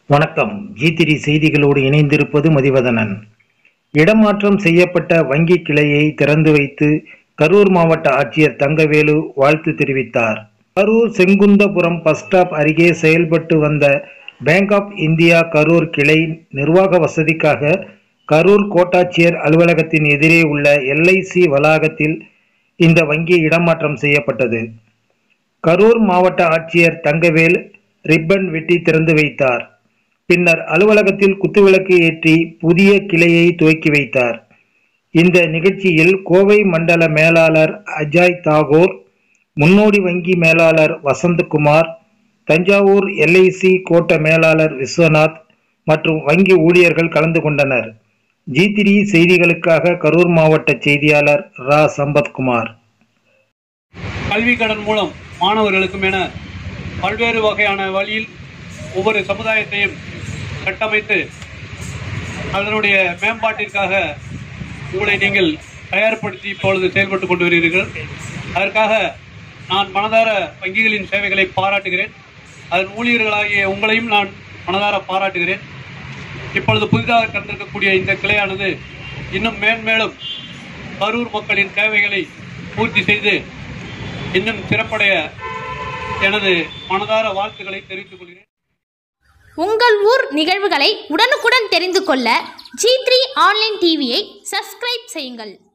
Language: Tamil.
வணக்கம் ஜி த்ரீ செய்திகளோடு இணைந்திருப்பது மதிவதனன் இடமாற்றம் செய்யப்பட்ட வங்கி கிளையை திறந்து வைத்து கரூர் மாவட்ட ஆட்சியர் தங்கவேலு வாழ்த்து தெரிவித்தார் கரூர் செங்குந்தபுரம் பஸ் ஸ்டாப் அருகே செயல்பட்டு வந்த பேங்க் ஆஃப் இந்தியா கரூர் கிளை நிர்வாக வசதிக்காக கரூர் கோட்டாட்சியர் அலுவலகத்தின் எதிரே உள்ள எல்ஐசி வளாகத்தில் இந்த வங்கி இடமாற்றம் செய்யப்பட்டது கரூர் மாவட்ட ஆட்சியர் தங்கவேல் ரிப்பன் வெட்டி திறந்து வைத்தார் பின்னர் அலுவலகத்தில் குத்துவிளக்கு ஏற்றி புதிய கிளையை துவக்கி வைத்தார் இந்த நிகழ்ச்சியில் கோவை மண்டல மேலாளர் அஜாய் தாகூர் முன்னோடி வங்கி மேலாளர் வசந்தகுமார் தஞ்சாவூர் எல்ஐசி கோட்ட மேலாளர் விஸ்வநாத் மற்றும் வங்கி ஊழியர்கள் கலந்து கொண்டனர் ஜி த்ரீ செய்திகளுக்காக கரூர் மாவட்ட செய்தியாளர் ரா சம்பத்குமார் கல்வி கடன் மூலம் மாணவர்களுக்கும் என பல்வேறு வகையான வழியில் ஒவ்வொரு சமுதாயத்தையும் கட்டமைத்து அதனுடைய மேம்பாட்டிற்காக உங்களை நீங்கள் தயார்படுத்தி இப்பொழுது செயல்பட்டு கொண்டு வருகிறீர்கள் அதற்காக நான் மனதார வங்கிகளின் சேவைகளை பாராட்டுகிறேன் அதன் ஊழியர்களாகிய உங்களையும் நான் மனதார பாராட்டுகிறேன் இப்பொழுது புதிதாக திறந்திருக்கக்கூடிய இந்த கிளையானது இன்னும் மேன்மேலும் கரூர் மக்களின் தேவைகளை பூர்த்தி செய்து இன்னும் சிறப்படைய எனது மனதார வாழ்த்துக்களை தெரிவித்துக் கொள்கிறேன் உங்கள் ஊர் நிகழ்வுகளை உடனுக்குடன் தெரிந்து கொள்ள ஜி த்ரீ ஆன்லைன் டிவியை சப்ஸ்கிரைப் செய்யுங்கள்